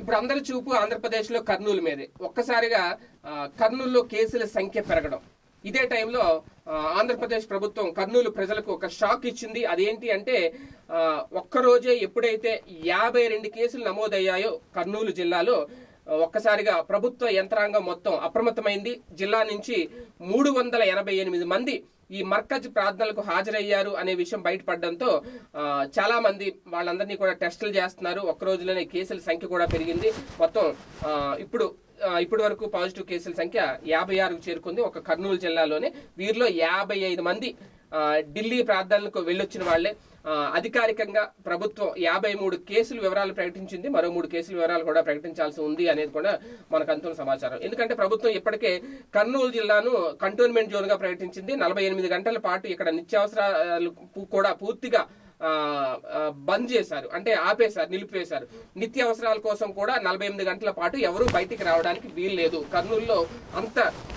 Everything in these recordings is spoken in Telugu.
ఇప్పుడు అందరి చూపు ఆంధ్రప్రదేశ్ లో కర్నూలు మీదే ఒక్కసారిగా ఆ, కర్నూలులో కేసుల సంఖ్య పెరగడం ఇదే టైంలో ఆ, ఆంధ్రప్రదేశ్ ప్రభుత్వం కర్నూలు ప్రజలకు ఒక షాక్ ఇచ్చింది అదేంటి అంటే ఆ, ఒక్కరోజే ఎప్పుడైతే యాభై రెండు కేసులు నమోదయ్యాయో కర్నూలు జిల్లాలో ఆ, ఒక్కసారిగా ప్రభుత్వ యంత్రాంగం మొత్తం అప్రమత్తమైంది జిల్లా నుంచి మూడు వందల ఎనభై ఎనిమిది మంది ఈ మర్కజ్ ప్రార్థనలకు హాజరయ్యారు అనే విషయం బయటపడడంతో ఆ, చాలా మంది వాళ్ళందరినీ కూడా టెస్టులు చేస్తున్నారు ఒక్క రోజులోనే కేసుల సంఖ్య కూడా పెరిగింది మొత్తం ఆ, ఇప్పుడు ఆ, ఇప్పటి వరకు పాజిటివ్ కేసుల సంఖ్య యాభై ఆరుకు చేరుకుంది ఒక కర్నూలు జిల్లాలోనే వీరిలో యాభై ఐదు మంది ఆ, ఢిల్లీ ప్రార్థనలకు వెళ్ళొచ్చిన వాళ్లే ఆ, అధికారికంగా ప్రభుత్వం యాభై మూడు కేసుల వివరాలు ప్రకటించింది మరో మూడు కేసుల వివరాలు కూడా ప్రకటించాల్సి ఉంది అనేది కూడా మనకు అందుతున్న సమాచారం ఎందుకంటే ప్రభుత్వం ఇప్పటికే కర్నూలు జిల్లాను కంటోన్మెంట్ జోన్ గా ప్రకటించింది నలభై ఎనిమిది గంటల పాటు ఇక్కడ నిత్యావసరాలు పు- కూడా పూర్తిగా ఆ, ఆ, బంద్ చేశారు అంటే ఆపేశారు నిలిపివేశారు నిత్య అవసరాల కోసం కూడా నలభై ఎనిమిది గంటల పాటు ఎవరు బయటికి రావడానికి వీల్లేదు కర్నూలులో అంత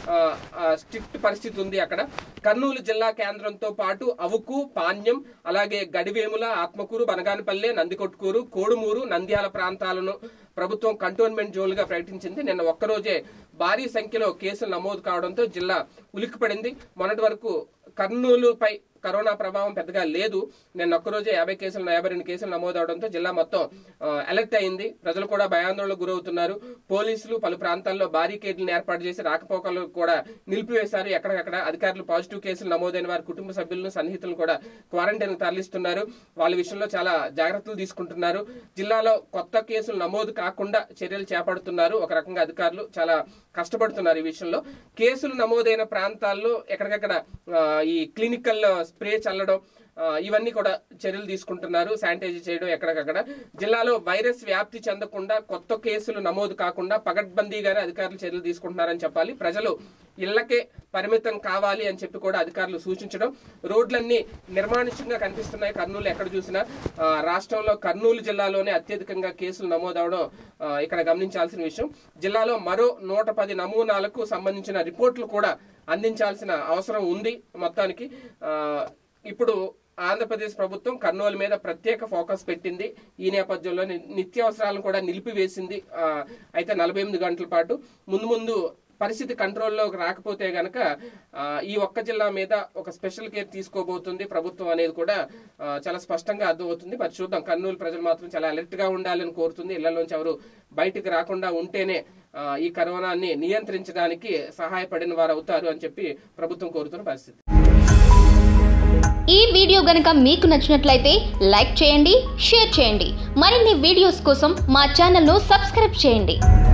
స్ట్రిక్ట్ పరిస్థితి ఉంది అక్కడ కర్నూలు జిల్లా కేంద్రంతో పాటు అవుకు పాణ్యం అలాగే గడివేముల ఆత్మకూరు బనగానపల్లె నందికొట్కూరు కోడుమూరు నంద్యాల ప్రాంతాలను ప్రభుత్వం కంటోన్మెంట్ జోన్లుగా ప్రకటించింది నిన్న ఒక్కరోజే భారీ సంఖ్యలో కేసులు నమోదు కావడంతో జిల్లా ఉలిక్కిపడింది మొన్నటి వరకు కర్నూలుపై కరోనా ప్రభావం పెద్దగా లేదు నిన్న ఒక్కరోజే యాభై కేసులు యాభై రెండు కేసులు నమోదవడంతో జిల్లా మొత్తం ఆ, అలర్ట్ అయింది ప్రజలు కూడా భయాందోళనకు గురవుతున్నారు పోలీసులు పలు ప్రాంతాల్లో బారికేడ్లను ఏర్పాటు చేసి రాకపోకలు కూడా నిలిపివేశారు ఎక్కడికక్కడ అధికారులు పాజిటివ్ కేసులు నమోదైన వారి కుటుంబ సభ్యులను సన్నిహితులను కూడా క్వారంటైన్ తరలిస్తున్నారు వాళ్ళ విషయంలో చాలా జాగ్రత్తలు తీసుకుంటున్నారు జిల్లాలో కొత్త కేసులు నమోదు కాకుండా చర్యలు చేపడుతున్నారు ఒక రకంగా అధికారులు చాలా కష్టపడుతున్నారు ఈ విషయంలో కేసులు నమోదైన ప్రాంతాల్లో ఎక్కడికక్కడ ఆ, ఈ క్లినికల్ స్ప్రే చల్లడం ఆ, ఇవన్నీ కూడా చర్యలు తీసుకుంటున్నారు శానిటైజ్ చేయడం ఎక్కడికక్కడ జిల్లాలో వైరస్ వ్యాప్తి చెందకుండా కొత్త కేసులు నమోదు కాకుండా పగడ్బందీగానే అధికారులు చర్యలు తీసుకుంటున్నారని చెప్పాలి ప్రజలు ఇళ్లకే పరిమితం కావాలి అని చెప్పి కూడా అధికారులు సూచించడం రోడ్లన్నీ నిర్మానుష్యంగా కనిపిస్తున్నాయి కర్నూలు ఎక్కడ చూసినా ఆ, రాష్ట్రంలో కర్నూలు జిల్లాలోనే అత్యధికంగా కేసులు నమోదవడం ఆ, ఇక్కడ గమనించాల్సిన విషయం జిల్లాలో మరో నూట పది నమూనాలకు సంబంధించిన రిపోర్టులు కూడా అందించాల్సిన అవసరం ఉంది మొత్తానికి ఆ, ఇప్పుడు ఆంధ్రప్రదేశ్ ప్రభుత్వం కర్నూలు మీద ప్రత్యేక ఫోకస్ పెట్టింది ఈ నేపథ్యంలో ని- నిత్యావసరాలను కూడా నిలిపివేసింది ఆ, అయితే నలభై ఎనిమిది గంటల పాటు ముందు ముందు పరిస్థితి కంట్రోల్లోకి రాకపోతే గనక ఆ, ఈ ఒక్క జిల్లా మీద ఒక స్పెషల్ కేర్ తీసుకోబోతుంది ప్రభుత్వం అనేది కూడా ఆ, చాలా స్పష్టంగా అర్థమవుతుంది మరి చూద్దాం కర్నూలు ప్రజలు మాత్రం చాలా అలర్ట్ గా ఉండాలని కోరుతుంది ఇళ్లలోంచి ఎవరు బయటికి రాకుండా ఉంటేనే ఆ, ఈ కరోనాని నియంత్రించడానికి సహాయపడిన వారు అవుతారు అని చెప్పి ప్రభుత్వం కోరుతున్న పరిస్థితి ఈ వీడియో గనుక మీకు నచ్చినట్లయితే లైక్ చేయండి షేర్ చేయండి మరిన్ని వీడియోస్ కోసం మా ఛానల్ను సబ్స్క్రైబ్ చేయండి